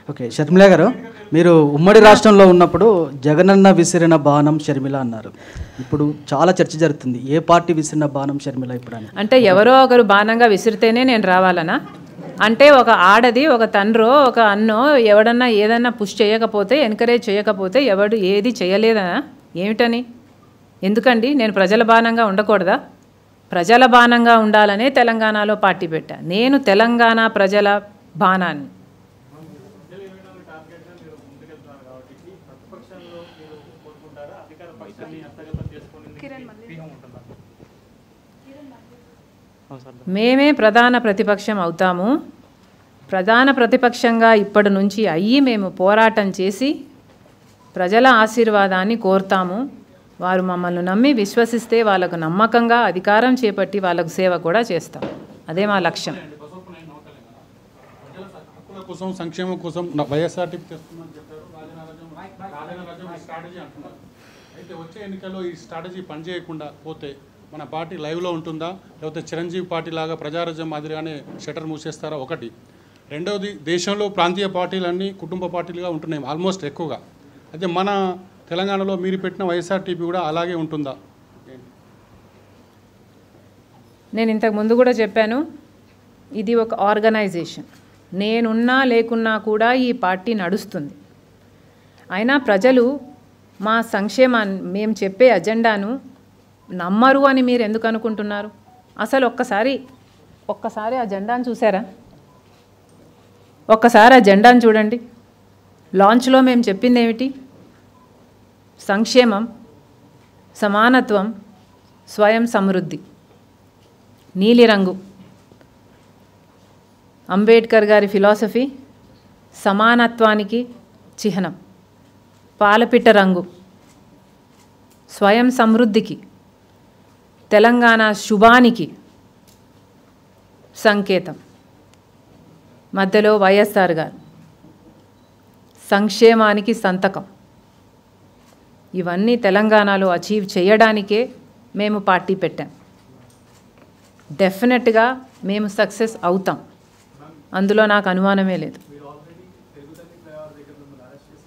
okay Sharmila గారు మీరు ఉమ్మడి రాష్ట్రంలో ఉన్నప్పుడు జగనన్న విసిరిన బాణం షర్మిల అన్నారు ఇప్పుడు చాలా చర్చ జరుగుతుంది ఏ పార్టీ విసిరిన బాణం షర్మిల ఇప్పుడు అని అంటే ఎవరో ఒకరు బాణంగా విసిరితేనే నేను రావాలనా అంటే ఒక ఆడది ఒక తండ్రో ఒక అన్నో ఎవడన్నా ఏదన్నా పుష్ చేయకపోతే ఎంకరేజ్ చేయకపోతే ఎవడు ఏది చేయలేదనా ఏమిటని ఎందుకండి నేను ప్రజల బాణంగా ఉండకూడదా ప్రజల బాణంగా ఉండాలనే తెలంగాణలో పార్టీ పెట్టా నేను తెలంగాణ ప్రజల బాణాన్ని మేమే ప్రధాన ప్రతిపక్షం అవుతాము ప్రధాన ప్రతిపక్షంగా ఇప్పటి నుంచి అయ్యి మేము పోరాటం చేసి ప్రజల ఆశీర్వాదాన్ని కోరుతాము వారు మమ్మల్ని నమ్మి విశ్వసిస్తే వాళ్ళకు నమ్మకంగా అధికారం చేపట్టి వాళ్ళకు సేవ కూడా చేస్తాం అదే మా లక్ష్యం ప్రజల హక్కుల కోసం సంక్షేమం కోసం నా వైఎస్ఆర్టీపీ తెస్తుందని చెప్పారు రాజనారాజ్యం రాజనారాజ్యం ఈ స్ట్రాటజీ అంటున్నారు అయితే వచ్చే ఎన్నికల్లో ఈ స్ట్రాటజీ పనిచేయకుండా పోతే మన పార్టీ లైవ్లో ఉంటుందా లేకపోతే చిరంజీవి పార్టీ లాగా ప్రజారాజ్యం మాదిరిగానే షటర్ మూసేస్తారా ఒకటి రెండవది దేశంలో ప్రాంతీయ పార్టీలన్నీ కుటుంబ పార్టీలుగా ఉంటున్నాయి ఆల్మోస్ట్ ఎక్కువగా అయితే మన తెలంగాణలో మీరు పెట్టిన వైఎస్ఆర్టీపీ కూడా అలాగే ఉంటుందా నేను ఇంతకు ముందు కూడా చెప్పాను ఇది ఒక ఆర్గనైజేషన్ నేనున్నా లేకున్నా కూడా ఈ పార్టీ నడుస్తుంది అయినా ప్రజలు మా సంక్షేమాన్ని మేము చెప్పే అజెండాను నమ్మరు అని మీరు ఎందుకు అనుకుంటున్నారు అసలు ఒక్కసారి ఒక్కసారి ఆ జెండాను చూసారా ఒక్కసారి ఆ జెండాను చూడండి లాంచ్లో మేము చెప్పింది ఏమిటి సంక్షేమం సమానత్వం స్వయం సమృద్ధి నీలిరంగు అంబేద్కర్ గారి ఫిలాసఫీ సమానత్వానికి చిహ్నం పాలపిట్ట రంగు స్వయం సమృద్ధికి తెలంగాణ శుభానికి సంకేతం మధ్యలో వైఎస్ఆర్ గారు సంక్షేమానికి సంతకం ఇవన్నీ తెలంగాణలో అచీవ్ చేయడానికే మేము పార్టీ పెట్టాం డెఫినెట్గా మేము సక్సెస్ అవుతాం అందులో నాకు అనుమానమే లేదు